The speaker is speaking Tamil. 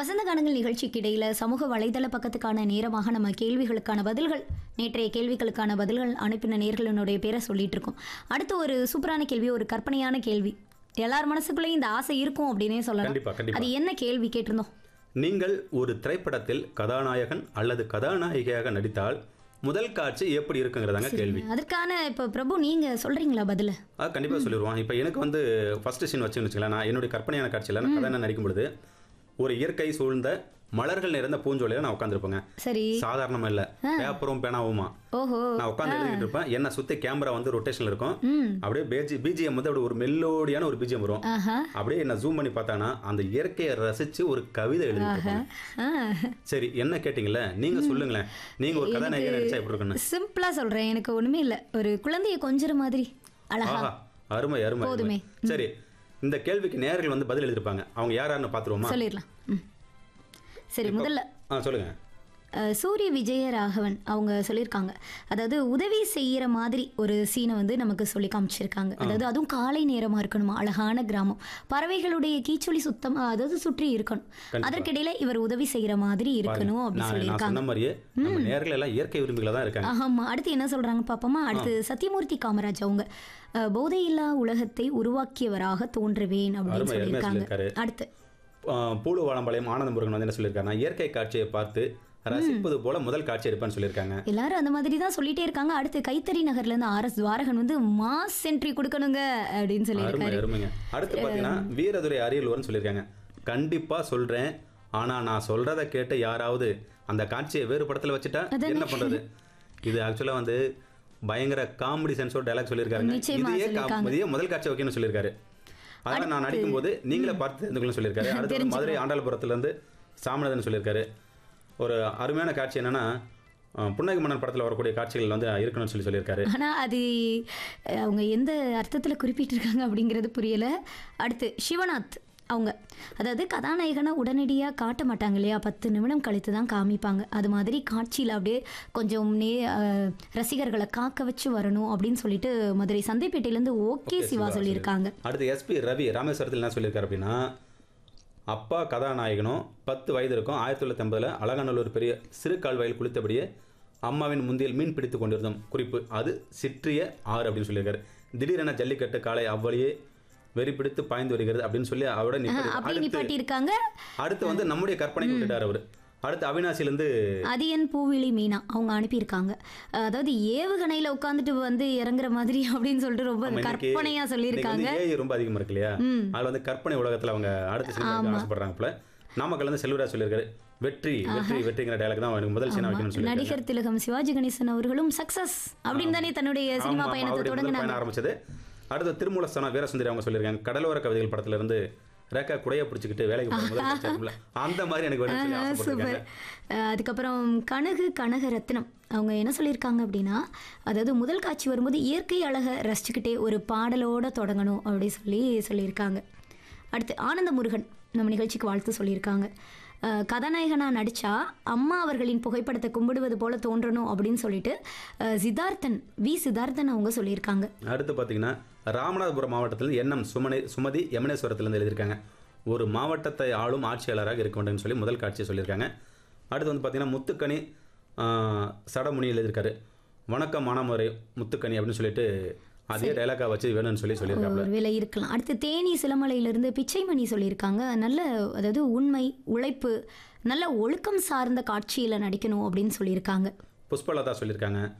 வசந்த கானங்கள் நிகழ்ச்சிக்கு இடையில சமூக வலைதள பக்கத்துக்கான நேரமாக நம்ம கேள்விகளுக்கான பதில்கள் நேற்றைய கேள்விகளுக்கான பதில்கள் அனுப்பின நேர்களுடைய பேரை சொல்லிட்டு இருக்கோம் அடுத்து ஒரு சூப்பரான கேள்வி ஒரு கற்பனையான கேள்வி எல்லார் மனசுக்குள்ளேயும் இந்த ஆசை இருக்கும் அப்படின்னே சொல்லலாம் கண்டிப்பா கண்டிப்பா அது என்ன கேள்வி கேட்டிருந்தோம் நீங்கள் ஒரு திரைப்படத்தில் கதாநாயகன் அல்லது கதாநாயகியாக நடித்தால் முதல் காட்சி எப்படி இருக்குங்கிறதாங்க கேள்வி அதற்கான இப்போ பிரபு நீங்க சொல்றீங்களா பதில அது கண்டிப்பாக சொல்லிடுவோம் இப்போ எனக்கு வந்து ஃபர்ஸ்ட் சீன் வச்சுன்னு வச்சுக்கலாம் நான் என்னுடைய கற்பனையான காட்சியில் நான் கதை நடிக்கும் பொழுது ஒரு இயற்கை சூழ்ந்த மலர்கள் நிறைந்த பூஞ்சோலையில் நான் உட்காந்துருப்பேங்க சரி சாதாரணமா இல்ல பேப்பரும் பேனாவுமா ஓஹோ நான் உட்காந்து எழுதிட்டு இருப்பேன் என்ன சுத்தி கேமரா வந்து ரொட்டேஷன்ல இருக்கும் ம் அப்படியே பேஜி பிஜிஎம் வந்து அப்படியே ஒரு மெல்லோடியான ஒரு பிஜிஎம் வரும் ஆஹா அப்படியே என்ன ஜூம் பண்ணி பார்த்தானா அந்த இயற்கையை ரசிச்சு ஒரு கவிதை எழுதிட்டு ஆ சரி என்ன கேட்டீங்கல்ல நீங்க சொல்லுங்களேன் நீங்க ஒரு கதாநாயகன் நடிச்சா எப்படி இருக்குன்னு சிம்பிளா சொல்றேன் எனக்கு ஒண்ணுமே இல்ல ஒரு குழந்தைய கொஞ்சற மாதிரி அழகா ஆஹா அருமை அருமை போதுமே. அருமை. சரி இந்த கேள்விக்கு நேர்கள் வந்து பதில் எழுதிருப்பாங்க அவங்க யார் யாருன்னு பாத்துருவோமா சொல்லிடலாம் ம். சரி முதல்ல ஆ சொல்லுங்க அஹ், சூரிய விஜயராகவன் அவங்க சொல்லியிருக்காங்க அதாவது உதவி செய்யற மாதிரி ஒரு சீனை வந்து நமக்கு சொல்லி காமிச்சிருக்காங்க அதாவது அதுவும் காலை நேரமா இருக்கணுமா அழகான கிராமம் பறவைகளுடைய கீச்சொலி சுத்தம் அதாவது சுற்றி இருக்கணும் அதற்கிடையில இவர் உதவி செய்யற மாதிரி இருக்கணும் அப்படின்னு நான் நான் சொல்லியிருக்காங்க சொன்ன மாதிரியே நம்ம நேர்கள் எல்லாம் இயற்கை விரும்பிகளா தான் இருக்காங்க ஆமா அடுத்து என்ன சொல்றாங்க பாப்போமா அடுத்து சத்யமூர்த்தி காமராஜ் அவங்க அஹ், போதையில்லா உலகத்தை உருவாக்கியவராக தோன்றுவேன் அப்படின்னு அருமை, அருமையா சொல்லியிருக்காங்க சொல்லியிருக்காரு. அடுத்து ஆ, பூலு வாழம்பாளையம் ஆனந்த முருகன் வந்து என்ன சொல்லியிருக்காரு நான் இயற்கை காட்சியை பார்த்து ரசிப்பது போல முதல் காட்சி எடுப்பேன்னு சொல்லியிருக்காங்க எல்லாரும் அந்த மாதிரி தான் சொல்லிட்டே இருக்காங்க அடுத்து கைத்தறி நகர்ல இருந்து ஆர் எஸ் துவாரகன் வந்து மாஸ் சென்ட்ரி கொடுக்கணுங்க அப்படின்னு அருமை சொல்லியிருக்காரு அருமைங்க அடுத்து பார்த்தீங்கன்னா வீரதுரை அரியலூர்னு சொல்லியிருக்காங்க கண்டிப்பா சொல்றேன் ஆனா நான் சொல்றத கேட்டு யாராவது அந்த காட்சியை வேறு படத்துல வச்சுட்டா என்ன பண்றது இது ஆக்சுவலா வந்து பயங்கர காமெடி சென்ஸோட டைலாக் சொல்லியிருக்காருங்க நிச்சயமா இதையே சொல்லியிருக்காங்க. கா- இதையே முதல் காட்சி வைக்கணும்னு சொல்லியிருக்காரு அதெல்லாம் நான் நடிக்கும்போது நீங்களே பார்த்து தெரிஞ்சுக்கணும்னு சொல்லியிருக்காரு அடுத்து வந்து மதுரை ஆண்டாளபுரத்துல இருந்து சாமிநாதன் சொல்லியிருக்காரு ஒரு அருமையான காட்சி என்னன்னா அஹ், புன்னகை மன்னன் படத்துல வரக்கூடிய காட்சிகள் வந்து இருக்கணும்னு சொல்லி சொல்லியிருக்காரு ஆனா அது அஹ், அவங்க எந்த அர்த்தத்துல குறிப்பிட்டிருக்காங்க அப்படிங்கிறது புரியல அடுத்து சிவநாத் அவங்க அதாவது கதாநாயகனை உடனடியாக காட்ட மாட்டாங்க இல்லையா பத்து நிமிடம் கழித்து தான் காமிப்பாங்க அது மாதிரி காட்சியில் அப்படியே கொஞ்சம் நே அஹ், ரசிகர்களை காக்க வச்சு வரணும் அப்படின்னு சொல்லிட்டு மதுரை சந்தைப்பேட்டையிலேருந்து ஓகே சிவா சொல்லியிருக்காங்க அடுத்து எஸ்பி ரவி ராமேஸ்வரத்தில் என்ன சொல்லியிருக்காரு அப்படின்னா அப்பா கதாநாயகனும் பத்து வயது இருக்கும் ஆயிரத்தி தொள்ளாயிரத்தி ஐம்பதில் அலங்காநல்லூர் பெரிய சிறு கால்வாயில் குளித்தபடியே அம்மாவின் முந்தியில் மீன் பிடித்து கொண்டிருந்தோம் குறிப்பு அது சிற்றிய ஆறு அப்படின்னு சொல்லியிருக்காரு திடீரென ஜல்லிக்கட்டு காலை அவ்வழியே வெறி பிடித்து பாய்ந்து வருகிறது அப்படின்னு சொல்லி அவரோட நிப்பாட்டி- அப்படி அடுத்து நிப்பாட்டி இருக்காங்க அடுத்து வந்து நம்முடைய கற்பனைக்கு விட்டுட்டார் அவர் அடுத்து அவினாசிலேருந்து அதியன் பூவிழி மீனா அவங்க அனுப்பியிருக்காங்க அஹ் அதாவது ஏவுகணையில உட்காந்துட்டு வந்து இறங்குற மாதிரி அப்படின்னு சொல்லிட்டு ரொம்ப கற்பனையா சொல்லியிருக்காங்க ஏஐ ரொம்ப அதிகமா இருக்கு இல்லையா ம். அதுல வந்து கற்பனை உலகத்துல அவங்க அடுத்த சினிமா ஆசைப்படுறாங்க போல நாமக்கல் வந்து செல்வராஜ் சொல்லியிருக்காரு வெற்றி வெற்றி வெற்றிங்கிற டயலாக் தான் எனக்கு முதல் சீனா வைக்கணும்னு சொல்லி நடிகர் திலகம் சிவாஜி கணேசன் அவர்களும் சக்சஸ் அப்படின்னு தானே தன்னுடைய சினிமா ஆமா, பயணத்தை அவருடைய முதல் தொடங்கினாங்க பயணம் ஆரம்பிச்சது அடுத்து திருமூலஸ்தானம் வீரசுந்தரி அவங்க சொல்லியிருக்காங்க கடலோர கவிதைகள் படத்துல இருந்து ரேக்கா குடைய பிடிச்சிக்கிட்டு வேலைக்கு போற முதல் காட்சி இருக்கும்ல, அந்த மாதிரி எனக்கு வேணும்னு சொல்லி ஆசைப்பட்டிருக்காங்க சூப்பர் அஹ் அதுக்கப்புறம் கனகு கனக ரத்னம் அவங்க என்ன சொல்லியிருக்காங்க அப்படின்னா அதாவது முதல் காட்சி வரும்போது இயற்கை அழகை ரசிச்சுக்கிட்டே ஒரு பாடலோட தொடங்கணும் அப்படி சொல்லி சொல்லியிருக்காங்க அடுத்து ஆனந்த முருகன் நம்ம நிகழ்ச்சிக்கு வாழ்த்து சொல்லியிருக்காங்க அஹ் கதாநாயகனாக நடித்தா அம்மா அவர்களின் புகைப்படத்தை கும்பிடுவது போல தோன்றணும் அப்படின்னு சொல்லிட்டு அஹ் சித்தார்த்தன் வி சித்தார்த்தன் அவங்க சொல்லியிருக்காங்க அடுத்து பார்த்தீங்கன்னா ராமநாதபுரம் மாவட்டத்தில் என்எம் சுமனை சுமதி யமுனேஸ்வரத்திலிருந்து எழுதியிருக்காங்க ஒரு மாவட்டத்தை ஆளும் ஆட்சியாளராக இருக்க வேண்டும் சொல்லி முதல் காட்சியை சொல்லியிருக்காங்க அடுத்து வந்து பார்த்தீங்கன்னா முத்துக்கனி ஆஹ், சடமுனி எழுதியிருக்காரு வணக்கம் மானாமரை முத்துக்கனி அப்படின்னு சொல்லிட்டு அதே டைலாக்கா வச்சு வேணும்னு சொல்லி சொல்லியிருக்காங்க ஒரு விலை இருக்கலாம் அடுத்து தேனி சிலமலையிலிருந்து பிச்சைமணி சொல்லியிருக்காங்க நல்ல அதாவது உண்மை உழைப்பு நல்ல ஒழுக்கம் சார்ந்த காட்சியில் நடிக்கணும் அப்படின்னு சொல்லியிருக்காங்க புஷ்பலதா சொல்லியிருக்காங்க